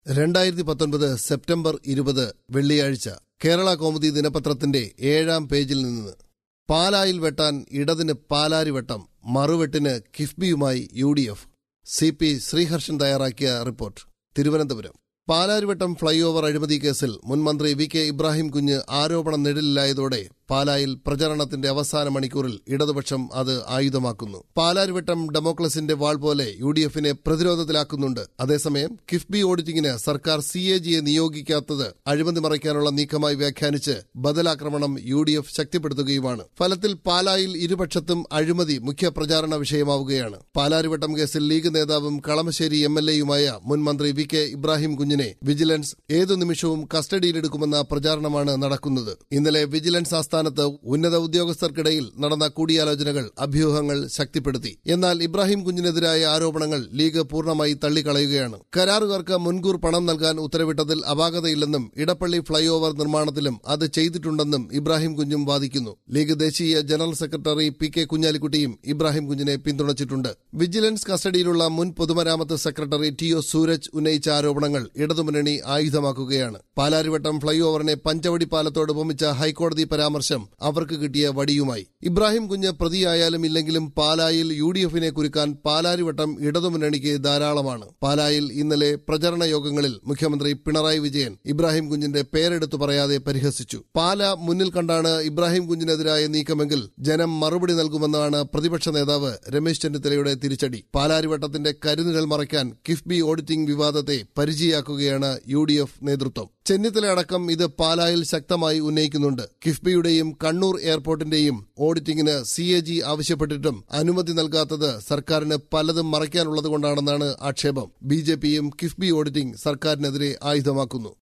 രണ്ടായിരത്തി പത്തൊൻപത് സെപ്റ്റംബർ ഇരുപത് വെള്ളിയാഴ്ച കേരള കൗമുദി ദിനപത്രത്തിന്റെ ഏഴാം പേജിൽ നിന്ന് പാലായിൽ വെട്ടാൻ ഇടതിന് പാലാരി വെട്ടം മറുവെട്ടിന് കിഫ്ബിയുമായി U D F C P Sreeharshan തയ്യാറാക്കിയ report Thiruvananthapuram Palarivattom flyover അഴിമതി കേസിൽ മുൻമന്ത്രി വി കെ ഇബ്രാഹിം കുഞ്ഞ് ആരോപണം നിഴലിലായതോടെ പാലായിൽ പ്രചരണത്തിന്റെ അവസാന മണിക്കൂറിൽ ഇടതുപക്ഷം അത് ആയുധമാക്കുന്നു പാലാരിവട്ടം ഡെമോക്രസിന്റെ വാൾ പോലെ യു ഡി എഫിനെ പ്രതിരോധത്തിലാക്കുന്നുണ്ട് അതേസമയം കിഫ്ബി ഓഡിറ്റിംഗിന് സർക്കാർ സി എ ജിയെ നിയോഗിക്കാത്തത് അഴിമതി മറയ്ക്കാനുള്ള നീക്കമായി വ്യാഖ്യാനിച്ച് ബദലാക്രമണം യു ഡി എഫ് ശക്തിപ്പെടുത്തുകയുമാണ് ഫലത്തിൽ പാലായിൽ ഇരുപക്ഷത്തും അഴിമതി മുഖ്യ പ്രചാരണ വിഷയമാവുകയാണ് പാലാരിവട്ടം കേസിൽ ലീഗ് നേതാവും കളമശ്ശേരി എം എൽ എയുമായ മുൻമന്ത്രി വി കെ ഇബ്രാഹിം കുഞ്ഞിനെ വിജിലൻസ് ഏതു നിമിഷവും കസ്റ്റഡിയിലെടുക്കുമെന്ന പ്രചാരണമാണ് നടക്കുന്നത് ഇന്നലെ വിജിലൻസ് ആസ്ഥാനത്ത് ഉന്നത ഉദ്യോഗസ്ഥർക്കിടയിൽ നടന്ന കൂടിയാലോചനകൾ അഭ്യൂഹങ്ങൾ ശക്തിപ്പെടുത്തി എന്നാൽ ഇബ്രാഹിം കുഞ്ഞിനെതിരായ ആരോപണങ്ങൾ ലീഗ് പൂർണ്ണമായി തള്ളിക്കളയുകയാണ് കരാറുകാർക്ക് മുൻകൂർ പണം നൽകാൻ ഉത്തരവിട്ടതിൽ അപാകതയില്ലെന്നും ഇടപ്പള്ളി ഫ്ളൈ ഓവർ നിർമ്മാണത്തിലും അത് ചെയ്തിട്ടുണ്ടെന്നും ഇബ്രാഹിം കുഞ്ഞും വാദിക്കുന്നു ലീഗ് ദേശീയ ജനറൽ സെക്രട്ടറി പി കെ കുഞ്ഞാലിക്കുട്ടിയും ഇബ്രാഹിം കുഞ്ഞിനെ പിന്തുണച്ചിട്ടുണ്ട് വിജിലൻസ് കസ്റ്റഡിയിലുള്ള മുൻ പൊതുമരാമത്ത് സെക്രട്ടറി ടി ഒ സൂരജ് ഉന്നയിച്ച ആരോപണങ്ങൾ ഇടതുമുന്നണി ആയുധമാക്കുകയാണ് പാലാരിവട്ടം ഫ്ളൈ ഓവറിനെ പഞ്ചവടി പാലത്തോട് ഉപമിച്ച ഹൈക്കോടതി പരാമർശം അവർക്ക് കിട്ടിയ വടിയുമായി ഇബ്രാഹിം കുഞ്ഞ് പ്രതിയായാലും ഇല്ലെങ്കിലും പാലായിൽ യു ഡി എഫിനെ കുരുക്കാൻ പാലാരിവട്ടം ഇടതുമുന്നണിക്ക് ധാരാളമാണ് പാലായിൽ ഇന്നലെ പ്രചരണ യോഗങ്ങളിൽ മുഖ്യമന്ത്രി പിണറായി വിജയൻ ഇബ്രാഹിം കുഞ്ഞിന്റെ പേരെടുത്തു പറയാതെ പരിഹസിച്ചു പാല മുന്നിൽ കണ്ടാണ് ഇബ്രാഹിം കുഞ്ഞിനെതിരായ നീക്കമെങ്കിൽ ജനം മറുപടി നൽകുമെന്നാണ് പ്രതിപക്ഷ നേതാവ് രമേശ് ചെന്നിത്തലയുടെ തിരിച്ചടി പാലാരിവട്ടത്തിന്റെ കരുനിഴൽ മറയ്ക്കാൻ കിഫ്ബി ഓഡിറ്റിംഗ് വിവാദത്തെ പരിചയാക്കുകയാണ് യു ഡി എഫ് നേതൃത്വം ചെന്നിത്തല അടക്കം ഇത് പാലായിൽ ശക്തമായി ഉന്നയിക്കുന്നുണ്ട് കിഫ്ബിയുടെയും കണ്ണൂർ എയർപോർട്ടിന്റെയും ഓഡിറ്റിംഗിന് സി എ ജി ആവശ്യപ്പെട്ടിട്ടും അനുമതി നൽകാത്തത് സർക്കാരിന് പലതും മറയ്ക്കാനുള്ളതുകൊണ്ടാണെന്നാണ് ആക്ഷേപം ബി ജെ പിയും കിഫ്ബി ഓഡിറ്റിംഗ് സർക്കാരിനെതിരെ ആയുധമാക്കുന്നു